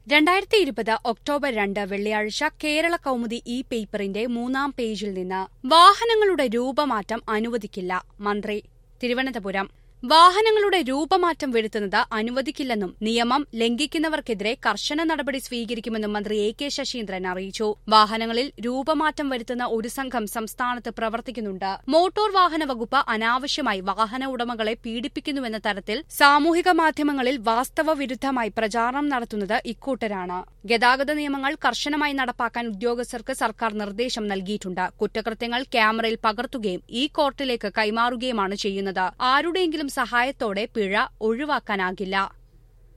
രണ്ടായിരത്തി ഇരുപത് ഒക്ടോബർ രണ്ട് വെള്ളിയാഴ്ച കേരള കൗമുദി ഇ പേപ്പറിന്റെ മൂന്നാം പേജിൽ നിന്ന് വാഹനങ്ങളുടെ രൂപമാറ്റം അനുവദിക്കില്ല മന്ത്രി തിരുവനന്തപുരം വാഹനങ്ങളുടെ രൂപമാറ്റം വരുത്തുന്നത് അനുവദിക്കില്ലെന്നും നിയമം ലംഘിക്കുന്നവർക്കെതിരെ കർശന നടപടി സ്വീകരിക്കുമെന്നും മന്ത്രി എ കെ ശശീന്ദ്രൻ അറിയിച്ചു വാഹനങ്ങളിൽ രൂപമാറ്റം വരുത്തുന്ന ഒരു സംഘം സംസ്ഥാനത്ത് പ്രവർത്തിക്കുന്നുണ്ട് മോട്ടോർ വാഹന വകുപ്പ് അനാവശ്യമായി വാഹന ഉടമകളെ പീഡിപ്പിക്കുന്നുവെന്ന തരത്തിൽ സാമൂഹിക മാധ്യമങ്ങളിൽ വാസ്തവ വിരുദ്ധമായി പ്രചാരണം നടത്തുന്നത് ഇക്കൂട്ടരാണ് ഗതാഗത നിയമങ്ങൾ കർശനമായി നടപ്പാക്കാൻ ഉദ്യോഗസ്ഥർക്ക് സർക്കാർ നിർദ്ദേശം നൽകിയിട്ടുണ്ട് കുറ്റകൃത്യങ്ങൾ ക്യാമറയിൽ പകർത്തുകയും ഈ കോർട്ടിലേക്ക് കൈമാറുകയുമാണ് ചെയ്യുന്നത് ആരുടെയെങ്കിലും സഹായത്തോടെ പിഴ ഒഴിവാക്കാനാകില്ല